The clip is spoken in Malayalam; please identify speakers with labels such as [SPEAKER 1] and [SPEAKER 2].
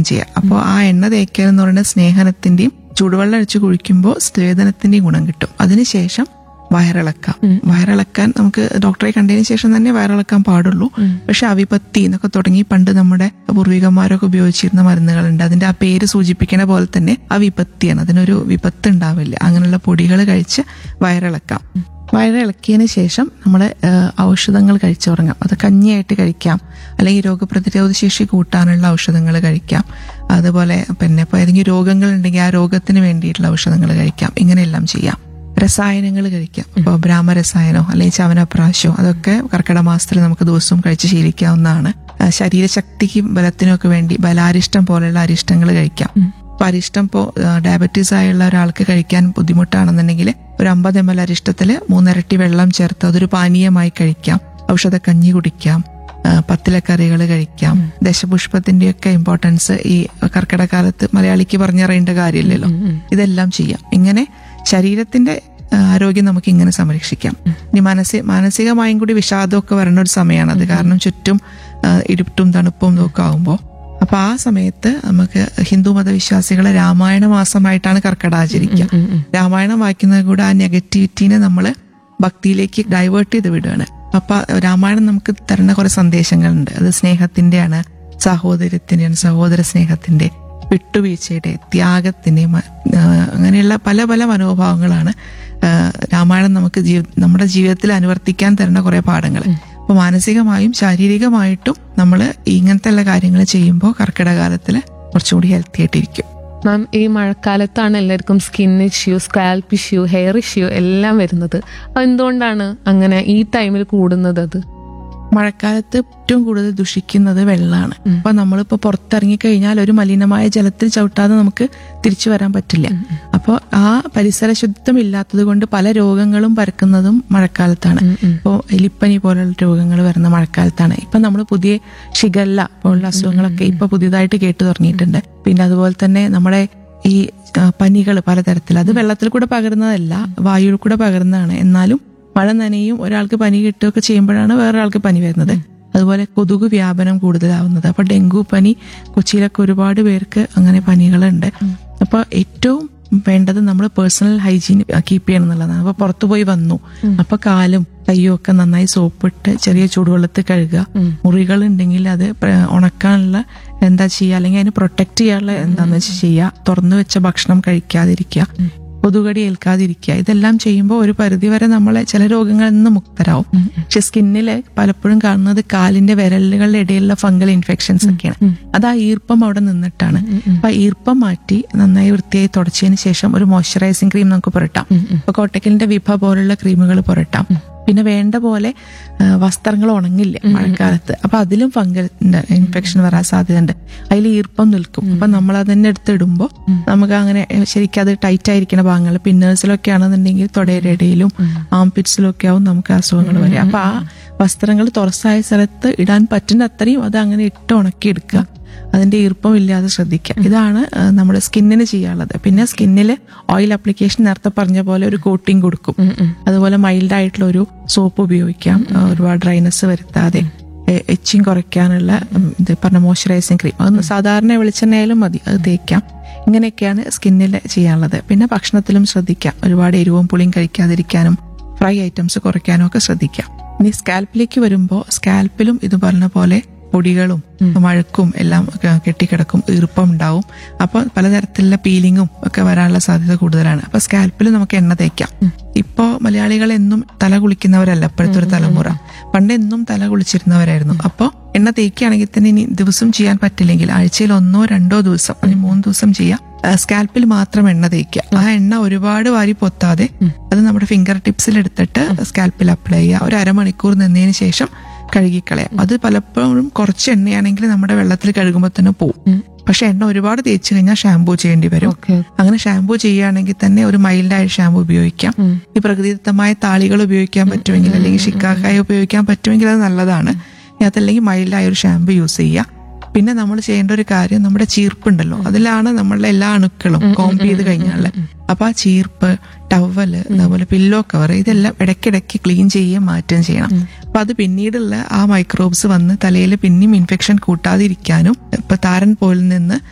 [SPEAKER 1] തേക്കുകയും ചെയ്യാം അപ്പോൾ ആ എണ്ണ തേക്കൽ എന്ന് പറയുന്നത് സ്നേഹനത്തിന്റെയും ചൂടുവെള്ളം ഒഴിച്ച് കുഴിക്കുമ്പോൾ സ്വേദനത്തിന്റെയും ഗുണം കിട്ടും അതിനുശേഷം വയറിളക്കാം വയറിളക്കാൻ നമുക്ക് ഡോക്ടറെ കണ്ടതിന് ശേഷം തന്നെ വയറിളക്കാൻ പാടുള്ളൂ പക്ഷെ അവിപത്തി എന്നൊക്കെ തുടങ്ങി പണ്ട് നമ്മുടെ പൂർവികന്മാരൊക്കെ ഉപയോഗിച്ചിരുന്ന മരുന്നുകളുണ്ട് അതിന്റെ ആ പേര് സൂചിപ്പിക്കുന്ന പോലെ തന്നെ അവിപത്തിയാണ് അതിനൊരു വിപത്ത് ഉണ്ടാവില്ല അങ്ങനെയുള്ള പൊടികൾ കഴിച്ച് വയറിളക്കാം വയറിളക്കിയതിന് ശേഷം നമ്മൾ ഔഷധങ്ങൾ കഴിച്ചു തുടങ്ങാം അത് കഞ്ഞിയായിട്ട് കഴിക്കാം അല്ലെങ്കിൽ രോഗപ്രതിരോധ ശേഷി കൂട്ടാനുള്ള ഔഷധങ്ങൾ കഴിക്കാം അതുപോലെ പിന്നെ ഇപ്പോൾ ഏതെങ്കിലും രോഗങ്ങൾ ഉണ്ടെങ്കിൽ ആ രോഗത്തിന് വേണ്ടിയിട്ടുള്ള ഔഷധങ്ങൾ കഴിക്കാം ഇങ്ങനെയെല്ലാം ചെയ്യാം രസായനങ്ങൾ കഴിക്കാം ഇപ്പോൾ ബ്രാഹ്മരസായനോ അല്ലെങ്കിൽ ചവനപ്രാശോ അതൊക്കെ കർക്കിടക മാസത്തിൽ നമുക്ക് ദിവസവും കഴിച്ച് ശീലിക്കാവുന്നതാണ് ആ, ശരീരശക്തിക്കും ബലത്തിനും ഒക്കെ വേണ്ടി ബലാരിഷ്ടം പോലെയുള്ള അരിഷ്ടങ്ങൾ കഴിക്കാം അപ്പൊ അരിഷ്ടം ഇപ്പോൾ ഡയബറ്റീസ് ആയുള്ള ഒരാൾക്ക് കഴിക്കാൻ ബുദ്ധിമുട്ടാണെന്നുണ്ടെങ്കിൽ ഒരു അമ്പത് എം എൽ അരിഷ്ടത്തില് മൂന്നിരട്ടി വെള്ളം ചേർത്ത് അതൊരു പാനീയമായി കഴിക്കാം ഔഷധക്കഞ്ഞി കുടിക്കാം ആ, പത്തിലക്കറികൾ കഴിക്കാം ദശപുഷ്പത്തിന്റെയൊക്കെ ഇമ്പോർട്ടൻസ് ഈ കർക്കിടകാലത്ത് മലയാളിക്ക് പറഞ്ഞറിയേണ്ട കാര്യമില്ലല്ലോ ഇതെല്ലാം ചെയ്യാം ഇങ്ങനെ ശരീരത്തിന്റെ ആ, ആരോഗ്യം നമുക്ക് ഇങ്ങനെ സംരക്ഷിക്കാം ഇനി മാനസിക മാനസികമായും കൂടി വിഷാദമൊക്കെ വരണ ഒരു സമയമാണത് കാരണം ചുറ്റും ആ, ഇരുട്ടും തണുപ്പും ഒക്കെ ആകുമ്പോൾ അപ്പൊ ആ സമയത്ത് നമുക്ക് ഹിന്ദു മതവിശ്വാസികളെ രാമായണ മാസമായിട്ടാണ് കർക്കിടക ആചരിക്കുക രാമായണം വായിക്കുന്നത് കൂടെ ആ നെഗറ്റിവിറ്റീനെ നമ്മൾ ഭക്തിയിലേക്ക് ഡൈവേർട്ട് ചെയ്ത് വിടുകയാണ് അപ്പൊ രാമായണം നമുക്ക് തരുന്ന കുറെ സന്ദേശങ്ങളുണ്ട് അത് സ്നേഹത്തിന്റെയാണ് സഹോദരത്തിന്റെയാണ് സഹോദര സ്നേഹത്തിന്റെ വിട്ടുവീഴ്ചയുടെ ത്യാഗത്തിന്റെ മ- ആ, അങ്ങനെയുള്ള പല പല മനോഭാവങ്ങളാണ് ആ, രാമായണം നമുക്ക് ജീവ നമ്മുടെ ജീവിതത്തിൽ അനുവർത്തിക്കാൻ തരുന്ന കുറെ പാഠങ്ങൾ അപ്പൊ മാനസികമായും ശാരീരികമായിട്ടും നമ്മൾ ഇങ്ങനത്തെ ഉള്ള കാര്യങ്ങൾ ചെയ്യുമ്പോൾ കർക്കിടകാലത്തിൽ കുറച്ചുകൂടി ഹെൽത്തി ആയിട്ടിരിക്കും
[SPEAKER 2] മാം ഈ മഴക്കാലത്താണ് എല്ലാവർക്കും skin issue scalp issue hair issue എല്ലാം വരുന്നത് അത് എന്തുകൊണ്ടാണ് അങ്ങനെ ഈ ടൈമിൽ കൂടുന്നത് അത്
[SPEAKER 1] മഴക്കാലത്ത് ഏറ്റവും കൂടുതൽ ദുഷിക്കുന്നത് വെള്ളമാണ് അപ്പൊ നമ്മളിപ്പോ പുറത്തിറങ്ങി കഴിഞ്ഞാൽ ഒരു മലിനമായ ജലത്തിൽ ചവിട്ടാതെ നമുക്ക് തിരിച്ചു വരാൻ പറ്റില്ല അപ്പോൾ ആ പരിസര ശുദ്ധം ഇല്ലാത്തത് കൊണ്ട് പല രോഗങ്ങളും പരക്കുന്നതും മഴക്കാലത്താണ് ഇപ്പോൾ എലിപ്പനി പോലുള്ള രോഗങ്ങൾ വരുന്ന മഴക്കാലത്താണ് ഇപ്പൊ നമ്മൾ പുതിയ ഷിഗല്ല പോലുള്ള അസുഖങ്ങളൊക്കെ ഇപ്പൊ പുതിയതായിട്ട് കേട്ടു തുടങ്ങിയിട്ടുണ്ട് പിന്നെ അതുപോലെ തന്നെ നമ്മുടെ ഈ പനികൾ പലതരത്തിൽ അത് വെള്ളത്തിൽ കൂടെ പകരുന്നതല്ല വായുവിൽ കൂടെ പകരുന്നതാണ് എന്നാലും മഴ നനയും ഒരാൾക്ക് പനി കിട്ടുകയൊക്കെ ചെയ്യുമ്പോഴാണ് വേറൊരാൾക്ക് പനി വരുന്നത് അതുപോലെ കൊതുക് വ്യാപനം കൂടുതലാവുന്നത് അപ്പൊ ഡെങ്കു പനി കൊച്ചിയിലൊക്കെ ഒരുപാട് പേർക്ക് അങ്ങനെ പനികളുണ്ട് അപ്പൊ ഏറ്റവും വേണ്ടത് നമ്മൾ പേഴ്സണൽ ഹൈജീൻ കീപ്പ് ചെയ്യണം എന്നുള്ളതാണ് അപ്പൊ പുറത്തു പോയി വന്നു അപ്പൊ കാലും കയ്യും ഒക്കെ നന്നായി സോപ്പിട്ട് ചെറിയ ചൂടുവെള്ളത്തിൽ കഴുകുക മുറികൾ ഉണ്ടെങ്കിൽ അത് പ്ര- ഉണക്കാനുള്ള എന്താ ചെയ്യുക അല്ലെങ്കിൽ അതിനെ പ്രൊട്ടക്ട് ചെയ്യാനുള്ള എന്താന്ന് വെച്ചാൽ ചെയ്യുക തുറന്നു വെച്ച ഭക്ഷണം കഴിക്കാതിരിക്കുക കൊതുകടി ഏൽക്കാതിരിക്കുക ഇതെല്ലാം ചെയ്യുമ്പോൾ ഒരു പരിധിവരെ നമ്മളെ ചില രോഗങ്ങളിൽ നിന്ന് മുക്തരാവും പക്ഷെ സ്കിന്നില് പലപ്പോഴും കാണുന്നത് കാലിന്റെ വിരലുകളുടെ ഇടയിലുള്ള ഫംഗൽ ഇൻഫെക്ഷൻസ് ഒക്കെയാണ് അത് ആ ഈർപ്പം അവിടെ നിന്നിട്ടാണ് അപ്പൊ ആ ഈർപ്പം മാറ്റി നന്നായി വൃത്തിയായി തുടച്ചതിന് ശേഷം ഒരു മോയ്സ്ചറൈസിങ് ക്രീം നമുക്ക് പുരട്ടാം ഇപ്പൊ കോട്ടക്കലിന്റെ വിഭ പോലുള്ള ക്രീമുകൾ പുരട്ടാം പിന്നെ വേണ്ട പോലെ ആ, വസ്ത്രങ്ങൾ ഉണങ്ങില്ല മഴക്കാലത്ത് അപ്പൊ അതിലും ഫംഗൽ ഇൻഫെക്ഷൻ വരാൻ സാധ്യതയുണ്ട് അതിൽ ഈർപ്പം നിൽക്കും അപ്പൊ നമ്മൾ അതന്നെ എടുത്തിടുമ്പോൾ നമുക്ക് അങ്ങനെ ശരിക്കും അത് ടൈറ്റ് ആയിരിക്കുന്ന ഭാഗങ്ങൾ പിന്നേഴ്സിലൊക്കെ ആണെന്നുണ്ടെങ്കിൽ തൊടയുടെ ഇടയിലും ആംപിറ്റ്സിലും ഒക്കെ ആവും നമുക്ക് അസുഖങ്ങൾ വരിക അപ്പൊ ആ വസ്ത്രങ്ങൾ തുറസായ സ്ഥലത്ത് ഇടാൻ പറ്റുന്ന അത്രയും അത് അങ്ങനെ ഇട്ട് ഉണക്കിയെടുക്കുക അതിന്റെ ഈർപ്പം ഇല്ലാതെ ശ്രദ്ധിക്കുക ഇതാണ് ആ, നമ്മുടെ സ്കിന്നിന് ചെയ്യാനുള്ളത് പിന്നെ സ്കിന്നിൽ ഓയിൽ അപ്ലിക്കേഷൻ നേരത്തെ പറഞ്ഞ പോലെ ഒരു കോട്ടിങ് കൊടുക്കും അതുപോലെ മൈൽഡ് ആയിട്ടുള്ള ഒരു സോപ്പ് ഉപയോഗിക്കാം ആ, ഒരുപാട് ഡ്രൈനസ് വരുത്താതെ എച്ചിങ് കുറയ്ക്കാനുള്ള ഉം, ഇത് പറഞ്ഞ മോയ്സ്ചറൈസിങ് ക്രീം അത് സാധാരണ വെളിച്ചെണ്ണയായാലും മതി അത് തേക്കാം ഇങ്ങനെയൊക്കെയാണ് സ്കിന്നിൽ ചെയ്യാനുള്ളത് പിന്നെ ഭക്ഷണത്തിലും ശ്രദ്ധിക്കാം ഒരുപാട് എരിവും പുളിയും കഴിക്കാതിരിക്കാനും ഫ്രൈ ഐറ്റംസ് കുറയ്ക്കാനും ഒക്കെ ശ്രദ്ധിക്കാം ഇനി സ്കാൽപ്പിലേക്ക് വരുമ്പോൾ സ്കാൽപ്പിലും ഇത് പറഞ്ഞ പോലെ പൊടികളും മഴക്കും എല്ലാം ക- കെട്ടിക്കിടക്കും ഈർപ്പം ഉണ്ടാവും അപ്പൊ പലതരത്തിലുള്ള പീലിങ്ങും ഒക്കെ വരാനുള്ള സാധ്യത കൂടുതലാണ് അപ്പൊ സ്കാൽപ്പിൽ നമുക്ക് എണ്ണ തേക്കാം ഇപ്പോ മലയാളികൾ എന്നും തല കുളിക്കുന്നവരല്ല ഇപ്പോഴത്തെ ഒരു തലമുറ പണ്ട് എന്നും തല കുളിച്ചിരുന്നവരായിരുന്നു അപ്പോ എണ്ണ തേക്കുകയാണെങ്കിൽ തന്നെ ഇനി ദിവസം ചെയ്യാൻ പറ്റില്ലെങ്കിൽ ആഴ്ചയിൽ ഒന്നോ രണ്ടോ ദിവസം അല്ലെങ്കിൽ മൂന്ന് ദിവസം ചെയ്യാം ആ, സ്കാൽപ്പിൽ മാത്രം എണ്ണ തേക്കുക ആ എണ്ണ ഒരുപാട് വാരി പൊത്താതെ അത് നമ്മുടെ ഫിംഗർ ടിപ്സിൽ എടുത്തിട്ട് സ്കാൽപ്പിൽ അപ്ലൈ ചെയ്യുക ഒരു അരമണിക്കൂർ നിന്നതിന് ശേഷം കഴുകിക്കളയാം അത് പലപ്പോഴും കുറച്ച് എണ്ണയാണെങ്കിൽ നമ്മുടെ വെള്ളത്തിൽ കഴുകുമ്പോൾ തന്നെ പോവും പക്ഷെ എണ്ണ ഒരുപാട് തേച്ച് കഴിഞ്ഞാൽ ഷാമ്പൂ ചെയ്യേണ്ടി വരും
[SPEAKER 2] ഓക്കെ
[SPEAKER 1] അങ്ങനെ ഷാമ്പൂ ചെയ്യുകയാണെങ്കിൽ തന്നെ ഒരു മൈൽഡായ ഷാമ്പൂ ഉപയോഗിക്കാം ഈ പ്രകൃതിദത്തമായ താളികൾ ഉപയോഗിക്കാൻ പറ്റുമെങ്കിൽ അല്ലെങ്കിൽ ഷിക്കാക്കായ ഉപയോഗിക്കാൻ പറ്റുമെങ്കിൽ അത് നല്ലതാണ് ഇനി അതല്ലെങ്കിൽ മൈൽഡായ ഒരു ഷാമ്പൂ യൂസ് ചെയ്യുക പിന്നെ നമ്മൾ ചെയ്യേണ്ട ഒരു കാര്യം നമ്മുടെ ചീർപ്പുണ്ടല്ലോ അതിലാണ് നമ്മളുടെ എല്ലാ അണുക്കളും കോംപ് ചെയ്ത് കഴിഞ്ഞാൽ അപ്പൊ ആ ചീർപ്പ് ടവല് അതുപോലെ പില്ലോ കവർ ഇതെല്ലാം ഇടയ്ക്കിടയ്ക്ക് ക്ലീൻ ചെയ്യുകയും മാറ്റുകയും ചെയ്യണം അപ്പൊ അത് പിന്നീടുള്ള ആ മൈക്രോബ്സ് വന്ന് തലയിൽ പിന്നെയും ഇൻഫെക്ഷൻ കൂട്ടാതിരിക്കാനും ഇപ്പൊ താരൻ പോയിൽ നിന്ന്